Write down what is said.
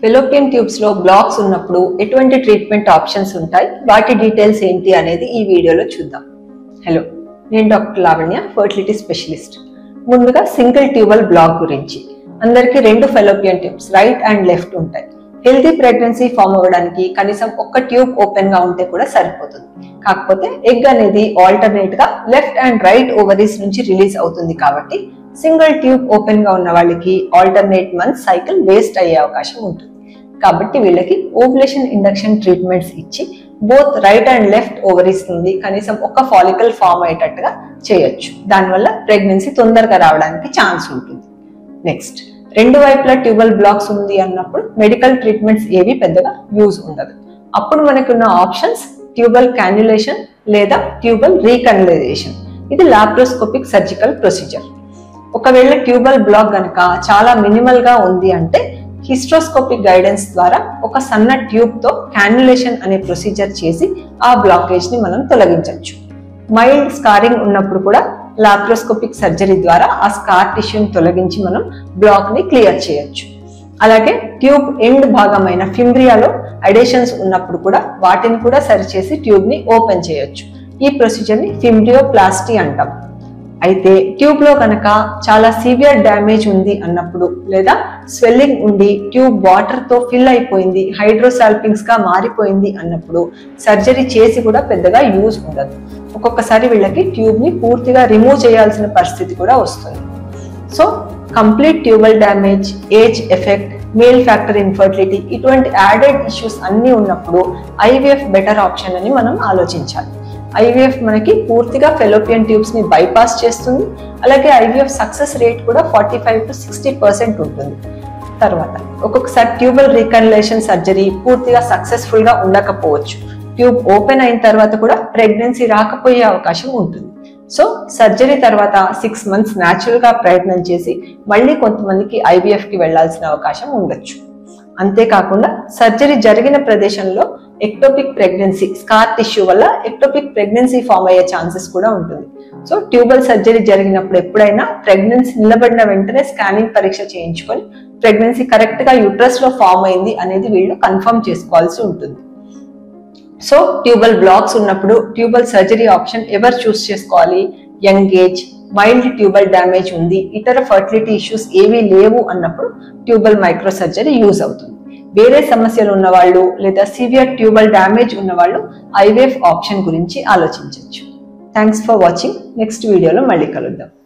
fallopian tubes లో blocks ఉన్నప్పుడు ఎటువంటి ట్రీట్మెంట్ ఆప్షన్స్ ఉంటాయి వాటి డీటెయిల్స్ ఏంటి అనేది ఈ వీడియోలో చూద్దాం హలో నేను డాక్టర్ లావణ్య ఫర్టిలిటీ స్పెషలిస్ట్ ముందుగా సింగిల్ ట్యూబల్ బ్లాక్ గురించి అందరికీ రెండు fallopian tubes right and left ఉంటాయి హెల్తీ ప్రెగ్నెన్సీ ఫామ్ అవ్వడానికి కనీసం ఒక్క ట్యూబ్ ఓపెన్ గా ఉంటే కూడా సరిపోతుంది కాకపోతే ఎగ్ అనేది ఆల్టర్నేట్ గా లెఫ్ట్ అండ్ రైట్ ఓవరీస్ నుంచి రిలీజ్ అవుతుంది కాబట్టి సింగిల్ ట్యూబ్ ఓపెన్ గా ఉన్న వాళ్ళకి ఆల్టర్నేట్ మంత్ సైకిల్ వేస్ట్ అయ్యే అవకాశం ఉంటుంది కాబట్టి వీళ్ళకి ఓవులేషన్ ఇండక్షన్ ట్రీట్మెంట్స్ ఇచ్చి both right and left ovaries నుండి కనీసం ఒక ఫాలికల్ ఫామ్ అయ్యేటట్టుగా చేయొచ్చు దానివల్ల ప్రెగ్నెన్సీ తొందరగా రావడానికి ఛాన్స్ ఉంటుంది నెక్స్ట్ రెండు వైపులా ట్యూబల్ బ్లాక్స్ ఉంది అన్నప్పుడు మెడికల్ ట్రీట్మెంట్స్ ఏవి పెద్దగా యూజ్ ఉండదు అప్పుడు మనకున్న ఆప్షన్స్ ట్యూబల్ క్యాన్యులేషన్ లేదా ట్యూబల్ రీకనలైజేషన్ ఇది లాప్రోస్కోపిక్ సర్జికల్ ప్రొసీజర్ ఒకవేళ ట్యూబల్ బ్లాక్ గనక చాలా మినిమల్ గా ఉంది అంటే హిస్ట్రోస్కోపిక్ గైడెన్స్ ద్వారా ఒక సన్న ట్యూబ్ తో క్యాన్యులేషన్ అనే ప్రొసీజర్ చేసి ఆ బ్లాకేజ్ ని మనం తొలగించవచ్చు మైల్డ్ స్కారింగ్ ఉన్నప్పుడు కూడా లాప్రోస్కోపిక్ సర్జరీ ద్వారా ఆ స్కార్ టిష్యూని తొలగించి మనం బ్లాక్ ని క్లియర్ చేయొచ్చు అలాగే ట్యూబ్ ఎండ్ భాగమైన ఫింబ్రియాలో అడేషన్స్ ఉన్నప్పుడు కూడా వాటిని కూడా సరిచేసి ట్యూబ్ ని ఓపెన్ చేయొచ్చు ఈ ప్రొసీజర్ ని ఫింబ్రియోప్లాస్టీ అంటాం అయితే ట్యూబ్ లో కనుక చాలా సివియర్ డ్యామేజ్ ఉంది అన్నప్పుడు లేదా స్వెల్లింగ్ ఉండి ట్యూబ్ వాటర్ తో ఫిల్ అయిపోయింది హైడ్రోసాల్పింగ్స్ గా మారిపోయింది అన్నప్పుడు సర్జరీ చేసి కూడా పెద్దగా యూజ్ ఉండదు ఒక్కొక్కసారి వీళ్ళకి ట్యూబ్ ని పూర్తిగా రిమూవ్ చేయాల్సిన పరిస్థితి కూడా వస్తుంది so complete tubal damage age effect male factor infertility ఇటువంటి యాడెడ్ ఇష్యూస్ అన్నీ ఉన్నప్పుడు ఐవీఎఫ్ బెటర్ ఆప్షన్ అని మనం ఆలోచించాలి ఐవీఎఫ్ మనకి పూర్తిగా ఫెలోపియన్ ట్యూబ్స్ ని బైపాస్ చేస్తుంది అలాగే ఐవీఎఫ్ సక్సెస్ రేట్ కూడా forty five to sixty percent ఉంటుంది తర్వాత ఒక్కొక్కసారి ట్యూబల్ రీకన్లేషన్ సర్జరీ పూర్తిగా సక్సెస్ఫుల్ గా ఉండకపోవచ్చు ట్యూబ్ ఓపెన్ అయిన తర్వాత కూడా ప్రెగ్నెన్సీ రాకపోయే అవకాశం ఉంటుంది సో సర్జరీ తర్వాత సిక్స్ మంత్స్ న్యాచురల్ గా ప్రయత్నం చేసి మళ్ళీ కొంతమందికి ఐవీఎఫ్ కి వెళ్లాల్సిన అవకాశం ఉండొచ్చు అంతేకాకుండా సర్జరీ జరిగిన ప్రదేశంలో ఎక్టోపిక్ ప్రెగ్నెన్సీ స్కార్ టిష్యూ వల్ల ఎక్టోపిక్ ప్రెగ్నెన్సీ ఫామ్ అయ్యే ఛాన్సెస్ కూడా ఉంటుంది సో ట్యూబల్ సర్జరీ జరిగినప్పుడు ఎప్పుడైనా ప్రెగ్నెన్సీ నిలబడిన వెంటనే స్కానింగ్ పరీక్ష చేయించుకొని ప్రెగ్నెన్సీ కరెక్ట్ గా యూట్రస్ లో ఫామ్ అయింది అనేది వీళ్ళు కన్ఫర్మ్ చేసుకోవాల్సి ఉంటుంది సో ట్యూబల్ బ్లాక్స్ ఉన్నప్పుడు ట్యూబల్ సర్జరీ ఆప్షన్ ఎవరు చూస్ చేసుకోవాలి young age mild tubal damage ఉంది ఇతర ఫర్టిలిటీ ఇష్యూస్ ఏవీ లేవు అన్నప్పుడు ట్యూబల్ మైక్రో సర్జరీ యూజ్ అవుతుంది వేరే సమస్యలు ఉన్న వాళ్ళు లేదా సివియర్ ట్యూబల్ డ్యామేజ్ ఉన్న వాళ్ళు ఐవేఫ్ ఆప్షన్ గురించి ఆలోచించవచ్చు థ్యాంక్స్ ఫర్ వాచింగ్ నెక్స్ట్ వీడియోలో మళ్ళీ కలుద్దాం